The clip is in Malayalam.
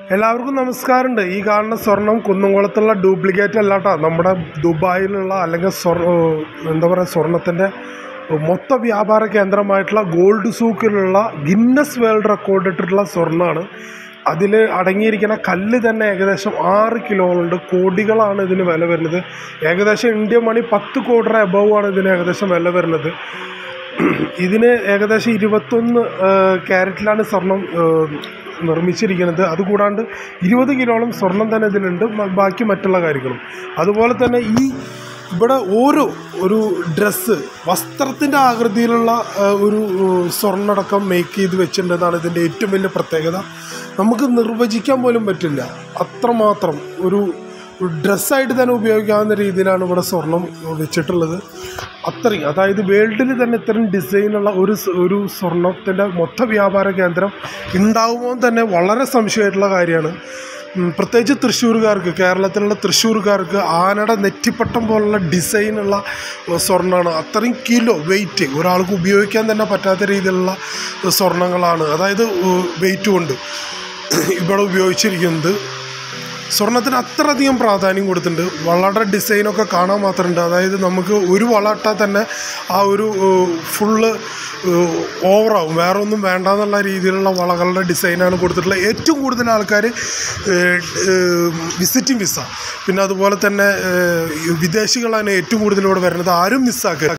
എല്ലാവർക്കും നമസ്കാരമുണ്ട് ഈ കാണുന്ന സ്വർണം കുന്നംകുളത്തുള്ള ഡ്യൂപ്ലിക്കേറ്റ് അല്ല കേട്ടോ നമ്മുടെ ദുബായിലുള്ള അല്ലെങ്കിൽ സ്വർണ്ണ എന്താ പറയുക സ്വർണത്തിൻ്റെ മൊത്ത വ്യാപാര കേന്ദ്രമായിട്ടുള്ള ഗോൾഡ് സൂക്കിലുള്ള ഗിന്നസ് വേൾഡ് റെക്കോർഡ് ഇട്ടിട്ടുള്ള സ്വർണ്ണമാണ് അതിൽ അടങ്ങിയിരിക്കുന്ന കല്ല് തന്നെ ഏകദേശം ആറ് കിലോ ഉണ്ട് കോടികളാണ് ഇതിന് വില വരുന്നത് ഏകദേശം ഇന്ത്യൻ മണി പത്ത് കോടിയുടെ എബവ് ആണ് ഇതിന് ഏകദേശം വില വരുന്നത് ഇതിന് ഏകദേശം ഇരുപത്തൊന്ന് ക്യാരറ്റിലാണ് സ്വർണം ഏഹ്, നിർമ്മിച്ചിരിക്കുന്നത് അതുകൂടാണ്ട് ഇരുപത് കിലോളം സ്വർണം തന്നെ ഇതിലുണ്ട് മ- ബാക്കി മറ്റുള്ള കാര്യങ്ങളും അതുപോലെ തന്നെ ഈ ഇവിടെ ഓരോ ഒരു ഡ്രസ്സ് വസ്ത്രത്തിൻ്റെ ആകൃതിയിലുള്ള ഏഹ്, ഒരു ഏഹ്, സ്വർണ്ണടക്കം മേക്ക് ചെയ്ത് വെച്ചിട്ടുണ്ടെന്നാണ് ഇതിൻ്റെ ഏറ്റവും വലിയ പ്രത്യേകത നമുക്ക് നിർവചിക്കാൻ പോലും പറ്റില്ല അത്രമാത്രം ഒരു ഡ്രസ്സായിട്ട് തന്നെ ഉപയോഗിക്കാവുന്ന രീതിയിലാണ് ഇവിടെ സ്വർണം വെച്ചിട്ടുള്ളത് അത്രയും അതായത് വേൾഡിൽ തന്നെ ഇത്രയും ഡിസൈനുള്ള ഒരു സ്- ഒരു സ്വർണത്തിൻ്റെ മൊത്ത വ്യാപാര കേന്ദ്രം ഉണ്ടാവുമോ എന്ന് തന്നെ വളരെ സംശയമായിട്ടുള്ള കാര്യമാണ് ഉം, പ്രത്യേകിച്ച് തൃശ്ശൂർകാർക്ക് കേരളത്തിലുള്ള തൃശ്ശൂർകാർക്ക് ആനയുടെ നെറ്റിപ്പട്ടം പോലുള്ള ഡിസൈനുള്ള സ്വർണ്ണമാണ് അത്രയും കിലോ വെയിറ്റ് ഒരാൾക്ക് ഉപയോഗിക്കാൻ തന്നെ പറ്റാത്ത രീതിയിലുള്ള സ്വർണ്ണങ്ങളാണ് അതായത് വെയിറ്റ് കൊണ്ട് ഇവിടെ ഉപയോഗിച്ചിരിക്കുന്നത് സ്വർണത്തിന് അത്രയധികം പ്രാധാന്യം കൊടുത്തിട്ടുണ്ട് വളയുടെ ഡിസൈനൊക്കെ കാണാൻ മാത്രമുണ്ട് അതായത് നമുക്ക് ഒരു വള ഇട്ടാൽ തന്നെ ആ ഒരു ഫുള്ള് ഓവറാവും വേറെ ഒന്നും വേണ്ട എന്നുള്ള രീതിയിലുള്ള വളകളുടെ ഡിസൈനാണ് കൊടുത്തിട്ടുള്ളത് ഏറ്റവും കൂടുതൽ ആൾക്കാർ വിസിറ്റിംഗ് വിസ പിന്നെ അതുപോലെ തന്നെ ഏഹ്, വിദേശികളാണ് ഏറ്റവും കൂടുതൽ ഇവിടെ വരുന്നത് ആരും മിസ്സാക്കുക